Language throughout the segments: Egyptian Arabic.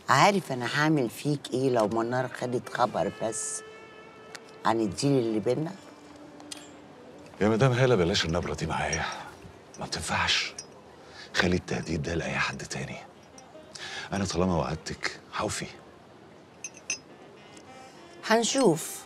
عارف انا هعمل فيك ايه لو منار خدت خبر بس عن الديل اللي بينا يا مدام هالة بلاش النبرة دي معايا ما بتنفعش خلي التهديد ده لأي حد تاني أنا طالما وعدتك هوفي هنشوف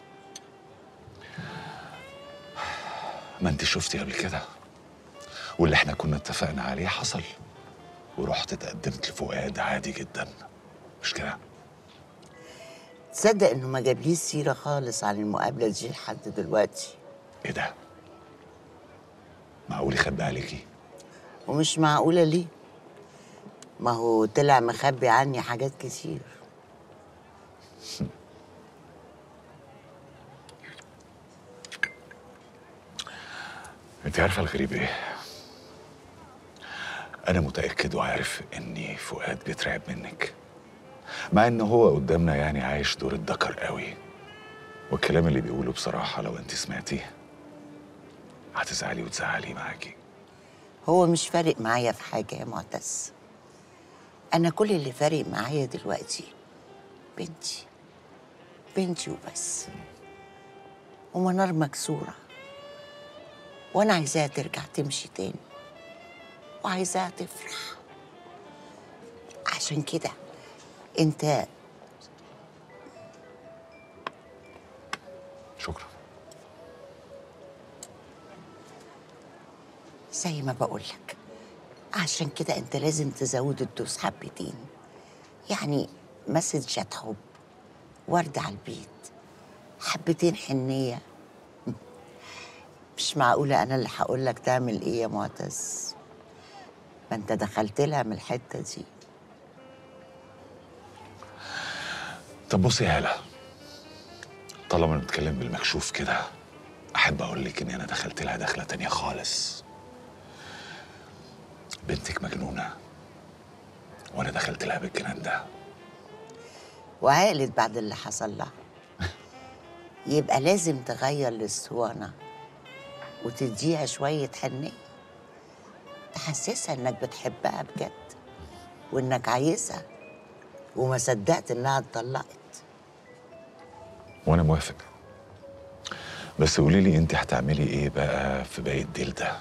ما انت شفتي قبل كده واللي احنا كنا اتفقنا عليه حصل ورحت اتقدمت لفؤاد عادي جدا مش كده تصدق انه ما جابليش سيره خالص عن المقابله دي لحد دلوقتي ايه ده معقول يخبي عليكي ومش معقوله ليه ما هو طلع مخبي عني حاجات كتير انت عارفه الغريب ايه انا متاكد وعارف اني فؤاد بيترعب منك مع ان هو قدامنا يعني عايش دور الذكر قوي والكلام اللي بيقوله بصراحه لو انت سمعتيه هتزعلي وتزعلي معاكي هو مش فارق معايا في حاجه يا معتز انا كل اللي فارق معايا دلوقتي بنتي بنتي وبس ومنار مكسوره وانا عايزاها ترجع تمشي تاني وعايزاها تفرح عشان كده انت شكرا زي ما بقولك عشان كده انت لازم تزود الدوس حبتين يعني مسجات حب ورد على البيت حبتين حنية مش معقولة أنا اللي هقولك تعمل إيه يا معتز ما أنت دخلت لها من الحتة دي طب بصي يا هلا طالما بنتكلم بالمكشوف كده احب اقول لك اني انا دخلت لها دخله تانية خالص بنتك مجنونه وانا دخلت لها بالجنان ده وعقلت بعد اللي حصل لها يبقى لازم تغير الاسطوانة وتديها شوية حنية تحسسها انك بتحبها بجد وانك عايزها وما صدقت انها اتطلقت وانا موافق بس قولي لي انت هتعملي ايه بقى في باقي الديل ده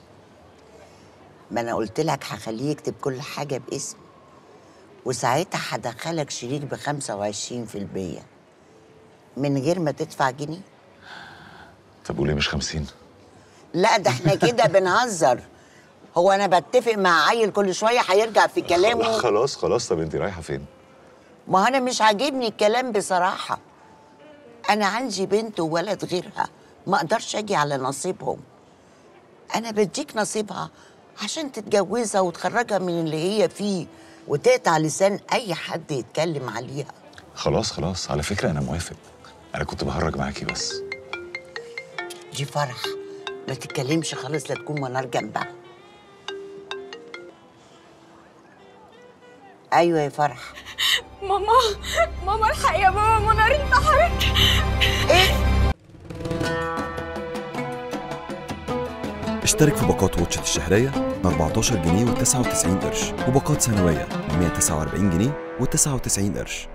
ما انا قلت لك هخليه يكتب كل حاجة باسمي وساعتها هدخلك شريك ب 25% من غير ما تدفع جنيه طب وليه مش خمسين لا ده احنا كده بنهزر هو انا بتفق مع عيل كل شويه هيرجع في كلامه خلاص خلاص طب انت رايحه فين ما انا مش عاجبني الكلام بصراحه انا عندي بنت وولد غيرها ما اقدرش اجي على نصيبهم انا بديك نصيبها عشان تتجوزها وتخرجها من اللي هي فيه وتقطع لسان اي حد يتكلم عليها خلاص خلاص على فكره انا موافق انا كنت بهرج معاكي بس دي فرح ما تتكلمش خالص لا تكون منار جنبها ايوه يا فرح ماما ماما الحق يا ماما منار انتحرت اشترك في باقات واتشت الشهرية ب 14 جنيه و99 قرش وباقات سنوية ب 149 جنيه و99 قرش